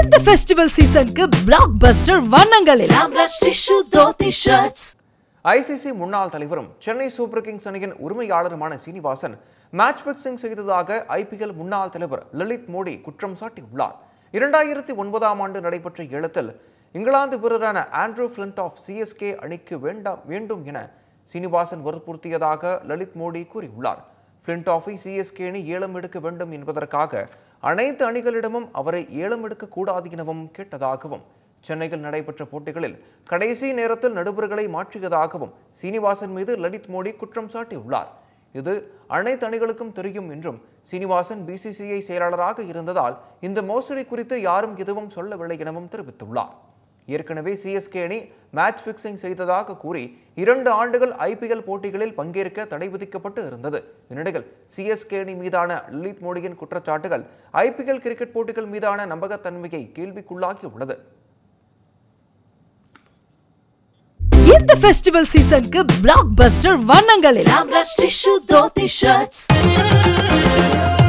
இந்த ஃபெஸ்டிவல் சீசனுக்கு black blockbuster வண்ணங்கள் எல்லாம் rush tissue dhoti shirts ICC முன்னாள் தலைவரும் சென்னை சூப்பர் கிங்ஸ் அணியின் உரிமையாளருமான சீனிவாசன் மேட்ச் பிக்சிங் செய்ததாக ஐபிஎல் முன்னாள் தலைவர் லலித் மோடி குற்றம் சாட்டியுள்ளார் இரண்டாயிரத்தி ஒன்பதாம் ஆண்டு நடைபெற்ற ஏலத்தில் இங்கிலாந்து வீரரான ஆண்ட்ரூ பிளின்ட் ஆஃப் சிஎஸ்கே அணிக்கு வேண்டாம் வேண்டும் என சீனிவாசன் வற்புறுத்தியதாக லலித் மோடி கூறியுள்ளார் பிளின்ட் ஆஃபை சிஎஸ்கே அணி ஏலம் எடுக்க வேண்டும் என்பதற்காக அனைத்து அணிகளிடமும் அவரை ஏலம் எடுக்க கூடாது எனவும் கேட்டதாகவும் சென்னையில் நடைபெற்ற போட்டிகளில் கடைசி நேரத்தில் நடுவர்களை மாற்றியதாகவும் சீனிவாசன் மீது லலித் மோடி குற்றம் சாட்டியுள்ளார் இது அனைத்து அணிகளுக்கும் தெரியும் என்றும் சீனிவாசன் பிசிசிஐ செயலாளராக இருந்ததால் இந்த மோசடி குறித்து யாரும் எதுவும் சொல்லவில்லை எனவும் தெரிவித்துள்ளார் ஏற்கனவே சிஎஸ்கே அணி மேட்ச் பிக்சிங் செய்ததாக கூறி இரண்டு ஆண்டுகள் ஐபிஎல் போட்டிகளில் பங்கேற்க தடை விதிக்கப்பட்டு இருந்தது இந்நிலையில் சிஎஸ்கே அணி மீதான லலித் மோடியின் குற்றச்சாட்டுகள் ஐபிஎல் கிரிக்கெட் போட்டிகள் மீதான நம்பகத்தன்மையை கேள்விக்குள்ளாகியுள்ளது இந்த ஃபெஸ்டிவல் சீசனுக்கு பிளாக் பஸ்டர் வண்ணங்கள் எல்லாம் ரஷ் டிஷ்யூ தோத்தி ஷர்ட்ஸ்